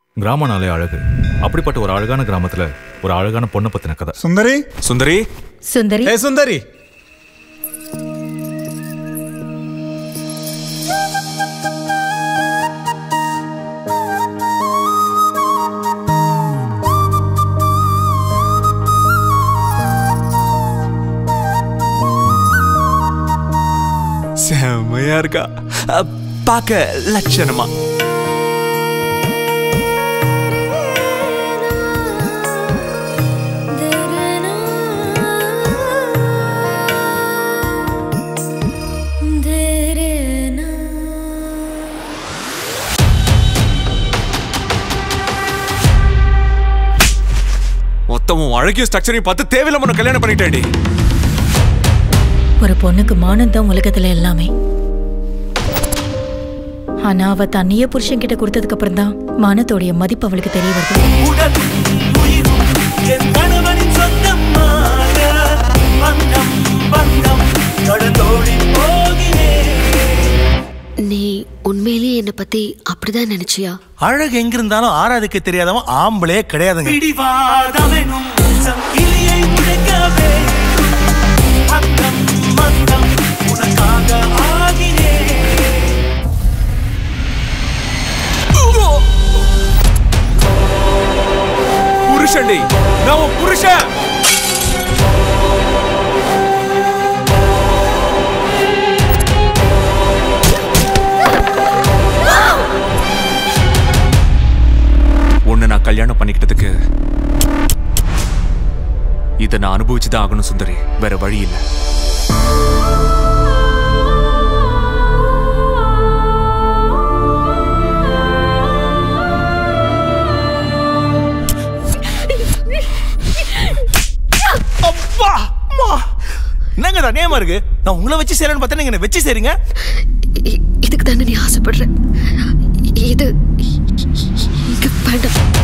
கிராமனாலே அழகு அப்படிப்பட்ட ஒரு அழகான கிராமத்துல ஒரு அழகான பொண்ணை பத்தின கதை சுந்தரி சுந்தரி சுந்தரி ஏ சுந்தரி செம்மையா இருக்கா அ, பார்க்க லட்சணமா மொத்தமும் அழகிய ஸ்ட்ரக்சரையும் பார்த்து தேவையில்லாம உன்னை கல்யாணம் பண்ணிட்டேடி ஒரு பொண்ணுக்கு மானம் தான் உலகத்துல எல்லாமே ஆனா அவ தன்னையே புருஷன் கிட்ட கொடுத்ததுக்கு அப்புறம் தான் மானத்தோடைய மதிப்பு அவளுக்கு தெரிய வருது என் கணவனின் சொந்தமாக பந்தம் பந்தம் கடத்தோடி போகிறேன் நீ உண்மையிலேயே என்னை பத்தி அப்படிதான் நினைச்சியா அழகு எங்கிருந்தாலும் ஆராதிக்க தெரியாதவன் ஆம்பளே கிடையாதுங்க பிடிவாதமெனும் சங்கிலியை உடைக்கவே அந்தம் மந்தம் உனக்காக ஆகிறேன் புருஷன்டி நான் உன் புருஷன் உன்னை நான் கல்யாணம் பண்ணிக்கிட்டதுக்கு இதை நான் அனுபவிச்சுதான் ஆகணும் சுந்தரி வேற வழி இல்லை அப்பா அம்மா. என்னங்க இது அநியாயமா இருக்கு நான் உங்களை வச்சு செய்யறேன்னு பார்த்தா நீங்க என்ன வச்சு செய்றீங்க இ- இதுக்கு தானே நீ ஆசைப்படுற இது இங்க வேண்டாம்